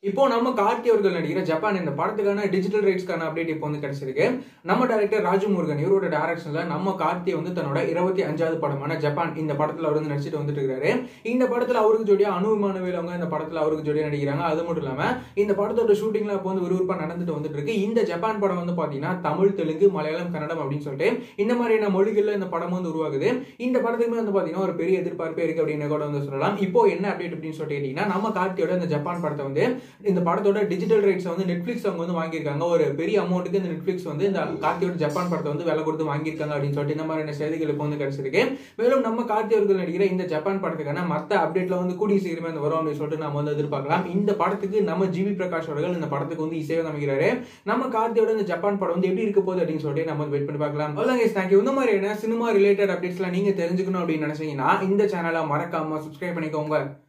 இப்போ நம்ம கார்த்தி அவர்கள் நடிக்கிற ஜப்பான் இந்த படத்துக்கான டிஜிட்டல் ரைட்ஸ்க்கான அப்டேட் இப்போ வந்து கிடைச்சிருக்கு நம்ம டைரக்டர் ராஜு முருகன் இவரோட டைரக்ஷன்ல நம்ம கார்த்தி வந்து தன்னோட இருபத்தி அஞ்சாவது படமான ஜப்பான் இந்த படத்துல அவர் வந்து நடிச்சிட்டு வந்துட்டு இருக்காரு இந்த படத்துல அவருக்கு ஜோடியா அனுபவமானவேல் அவங்க இந்த படத்துல அவருக்கு ஜோடியா நடிக்கிறாங்க அது மட்டும் இல்லாம இந்த படத்தோட ஷூட்டிங்ல இப்போ வந்து விறுவிறுப்பா நடந்துட்டு வந்துட்டு இருக்கு இந்த ஜப்பான் படம் வந்து பாத்தீங்கன்னா தமிழ் தெலுங்கு மலையாளம் கன்னடம் அப்படின்னு சொல்லிட்டு இந்த மாதிரியான மொழிகள்ல இந்த படம் வந்து உருவாகுது இந்த படத்துக்குமே வந்து பாத்தீங்கன்னா ஒரு பெரிய எதிர்பார்ப்பே இருக்கு அப்படின்னு கூட வந்து சொல்லலாம் இப்போ என்ன அப்டேட் அப்படின்னு சொல்லிட்டு கேட்டீங்கன்னா நம்ம கார்த்தியோட இந்த ஜப்பான் படத்தை வந்து இந்த படத்தோட டிஜிட்டல் ரைட்ஸ் வந்து நெட்ஃபிளிக்ஸ் அவங்க வந்து வாங்கியிருக்காங்க ஒரு பெரிய அமௌண்ட்டுக்கு இந்த நெட்ஃபிளிக்ஸ் வந்து இந்த கார்த்தியோட ஜப்பான் படத்தை வந்து விலை கொடுத்து வாங்கியிருக்காங்க அப்படின்னு சொல்லிட்டு இந்த மாதிரியான செய்திகள் இப்போ வந்து கிடைச்சிருக்கு மேலும் நம்ம கார்த்தி அவர்கள் நடிக்கிற இந்த ஜப்பான் படத்துக்கான மற்ற அப்டேட்ல வந்து கூடிய சீக்கிரமே வந்து வரும் அப்படின்னு சொல்லிட்டு நம்ம வந்து எதிர்பார்க்கலாம் இந்த படத்துக்கு நம்ம ஜிவி பிரகாஷ் அவர்கள் இந்த படத்துக்கு வந்து இசையை அமைக்கிறாரு நம்ம கார்த்தியோட இந்த ஜப்பான் படம் வந்து எப்படி இருக்க போகுது அப்படின்னு சொல்லிட்டு நம்ம வெயிட் பண்ணி பார்க்கலாம் அவ்வளோ தேங்க்யூ இந்த மாதிரியான சினிமா ரிலேட்டட் அப்டேட்ஸ்லாம் நீங்க தெரிஞ்சுக்கணும் அப்படின்னு நினைச்சீங்கன்னா இந்த சேனலை மறக்காம சப்ஸ்கிரைப் பண்ணிக்கோங்க